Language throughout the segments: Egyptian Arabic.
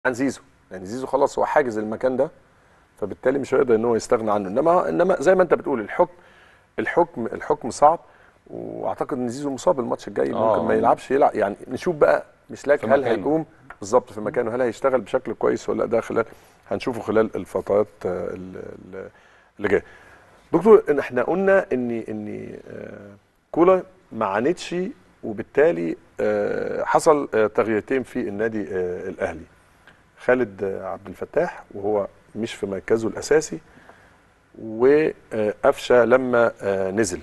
عن زيزو يعني زيزو خلاص هو حاجز المكان ده فبالتالي مش هيقدر ان هو يستغنى عنه انما انما زي ما انت بتقول الحكم الحكم الحكم صعب واعتقد ان زيزو مصاب الماتش الجاي آه. ممكن ما يلعبش يلعب يعني نشوف بقى مسلاك في هل مكانه. هيقوم بالظبط في مكانه هل هيشتغل بشكل كويس ولا لا ده خلال هنشوفه خلال الفترات آه، ال- ال- اللي جايه دكتور ان احنا قلنا ان ان آه، كولر ما عاندش وبالتالي آه، حصل آه، تغييرتين في النادي آه، الاهلي خالد آه، عبد الفتاح وهو مش في مركزه الاساسي وقفشه لما آه، نزل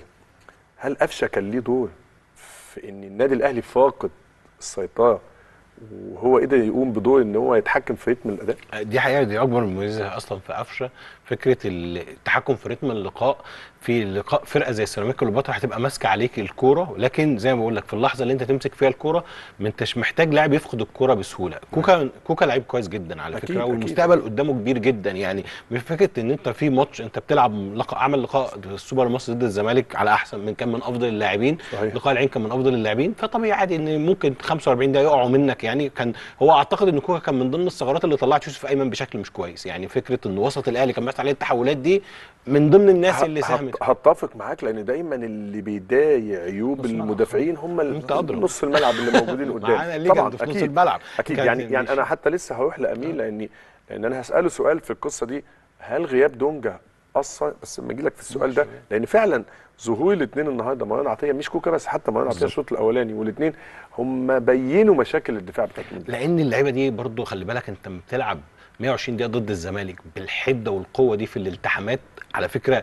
هل قفشه كان ليه دور في ان النادي الاهلي فاقد السيطره وهو قدر يقوم بدور ان هو يتحكم في رتم الاداء دي حقيقه دي اكبر مميزه اصلا في قفشه فكره التحكم في رتم اللقاء في لقاء فرقه زي سيراميكا كليوباترا هتبقى ماسكه عليك الكوره لكن زي ما بقول لك في اللحظه اللي انت تمسك فيها الكوره ما انتش محتاج لاعب يفقد الكوره بسهوله كوكا كوكا لعيب كويس جدا على أكيد، فكره أكيد. والمستقبل قدامه كبير جدا يعني فكره ان انت في ماتش انت بتلعب لقاء عمل لقاء السوبر المصري ضد الزمالك على احسن من كان من افضل اللاعبين صحيح. لقاء العين كان من افضل اللاعبين فطبيعي عادي ان ممكن 45 دقيقه يقعوا منك يعني كان هو اعتقد ان كوكا كان من ضمن الثغرات اللي طلعت يوسف ايمن بشكل مش كويس يعني فكره ان وسط الاهلي كان بيحصل عليه التحولات دي من ضمن الناس اللي هت- ساهمت هتفق معاك لان دايما اللي بيضايق عيوب نص الملعب. المدافعين هم ال- أنت أدرى. نص الملعب اللي موجودين قدام معانا ليجند في نص الملعب اكيد كان يعني يعني مش- انا حتى لسه هروح لامين لاني لان انا هساله سؤال في القصه دي هل غياب دونجا اثر بس لما اجي لك في السؤال ده لان فعلا ظهور الاثنين النهارده مروان عطيه مش كوكا بس حتى مروان عطيه الشوط الاولاني والاثنين هم بينوا مشاكل الدفاع بتاعتهم لان اللعيبه دي برضو خلي بالك انت لما بتلعب 120 دقيقه ضد الزمالك بالحده والقوه دي في الالتحامات على فكره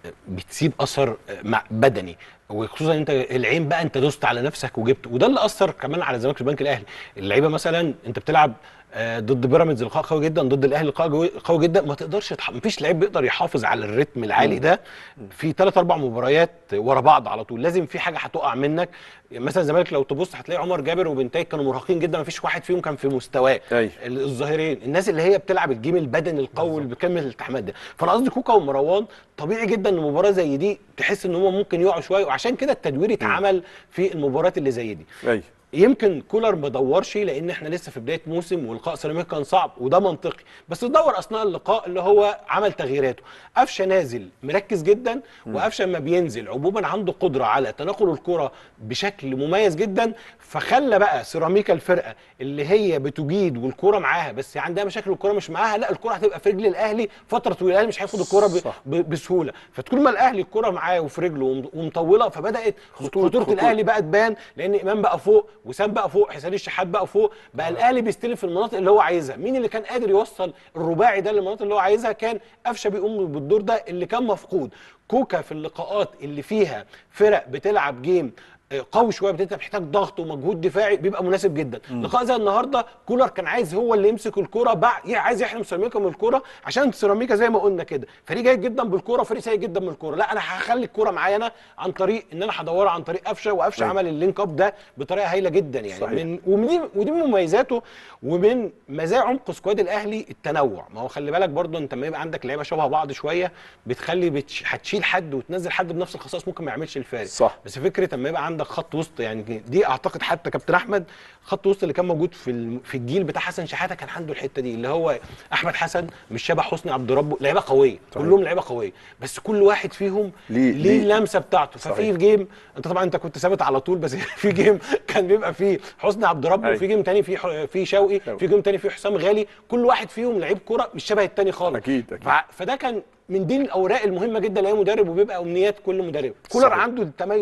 بتسيب اثر مع بدني وخصوصا انت العين بقى انت دوست على نفسك وجبت وده اللي اثر كمان على الزمالك في البنك الاهلي اللعيبه مثلا انت بتلعب آه، ضد بيراميدز لقاء قوي جدا ضد الاهلي لقاء جوي- قوي جدا ما تقدرش تح... مفيش لعيب بيقدر يحافظ على الريتم العالي ده في ثلاث اربع مباريات ورا بعض على طول لازم في حاجه هتقع منك مثلا الزمالك لو تبص هتلاقي عمر جابر وبنتاي كانوا مرهقين جدا مفيش واحد فيهم كان في مستواه أيوة. الظاهرين الناس اللي هي بتلعب الجيم البدني القوي اللي بيكمل الالتحامات ده فانا قصدي كوكا ومروان طبيعي جدا ان مباراه زي دي تحس ان هم ممكن يقعوا شويه وعشان كده التدوير اتعمل في المباريات اللي زي دي ايوه يمكن كولر ما دورش لان احنا لسه في بدايه موسم ولقاء سيراميكا كان صعب وده منطقي بس دور اثناء اللقاء اللي هو عمل تغييراته قفشه نازل مركز جدا وقفشه لما بينزل عموما عنده قدره على تناقل الكره بشكل مميز جدا فخلى بقى سيراميكا الفرقه اللي هي بتجيد والكره معاها بس عندها مشاكل والكره مش معاها لا الكره هتبقى في رجل الاهلي فتره طويله الاهلي مش هياخد الكره ب- صح. ب- بسهوله فطول ما الاهلي الكره معاه وفي رجله وم- ومطوله فبدات خطوط- خطوره خطوط. الاهلي بقى تبان لان امام بقى فوق وسام بقى فوق حسين الشحات بقى فوق بقى الاهلي بيستلم في المناطق اللي هو عايزها مين اللي كان قادر يوصل الرباعي ده للمناطق اللي هو عايزها كان قفشه بيقوم بالدور ده اللي كان مفقود كوكا في اللقاءات اللي فيها فرق بتلعب جيم آه، قوي شويه انت محتاج ضغط ومجهود دفاعي بيبقى مناسب جدا لقاء زي النهارده كولر كان عايز هو اللي يمسك الكوره بقى يعني عايز يحرم سيراميكا من الكوره عشان سيراميكا زي ما قلنا كده فريق جيد جدا بالكوره وفريق سيء جدا من الكوره لا انا هخلي الكوره معايا انا عن طريق ان انا هدورها عن طريق قفشه وقفشه أيوة. عمل اللينك اب ده بطريقه هايله جدا يعني صحيح. من ودي ودي من مميزاته ومن مزايا عمق سكواد الاهلي التنوع ما هو خلي بالك برضه انت لما يبقى عندك لعيبه شبه بعض شويه بتخلي بتش... هتشيل حد وتنزل حد بنفس الخصائص ممكن ما يعملش الفارق صح. بس فكره لما يبقى عندك خط وسط يعني دي اعتقد حتى كابتن احمد خط وسط اللي كان موجود في الم- في الجيل بتاع حسن شحاته كان عنده الحته دي اللي هو احمد حسن مش شبه حسني عبد ربه لعيبه قويه صحيح. كلهم لعيبه قويه بس كل واحد فيهم ليه- ليه ليه- اللمسه بتاعته صحيح. ففي جيم انت طبعا انت كنت ثابت على طول بس في جيم كان بيبقى فيه حسني عبد ربه أيوة. وفي جيم تاني فيه ح- فيه شوقي شوقي. في جيم تاني فيه حسام غالي كل واحد فيهم لعيب كوره مش شبه التاني خالص أكيد، أكيد. ف- فده كان من دي الاوراق المهمه جدا لاي مدرب وبيبقى امنيات كل مدرب كولر صحيح. عنده التميز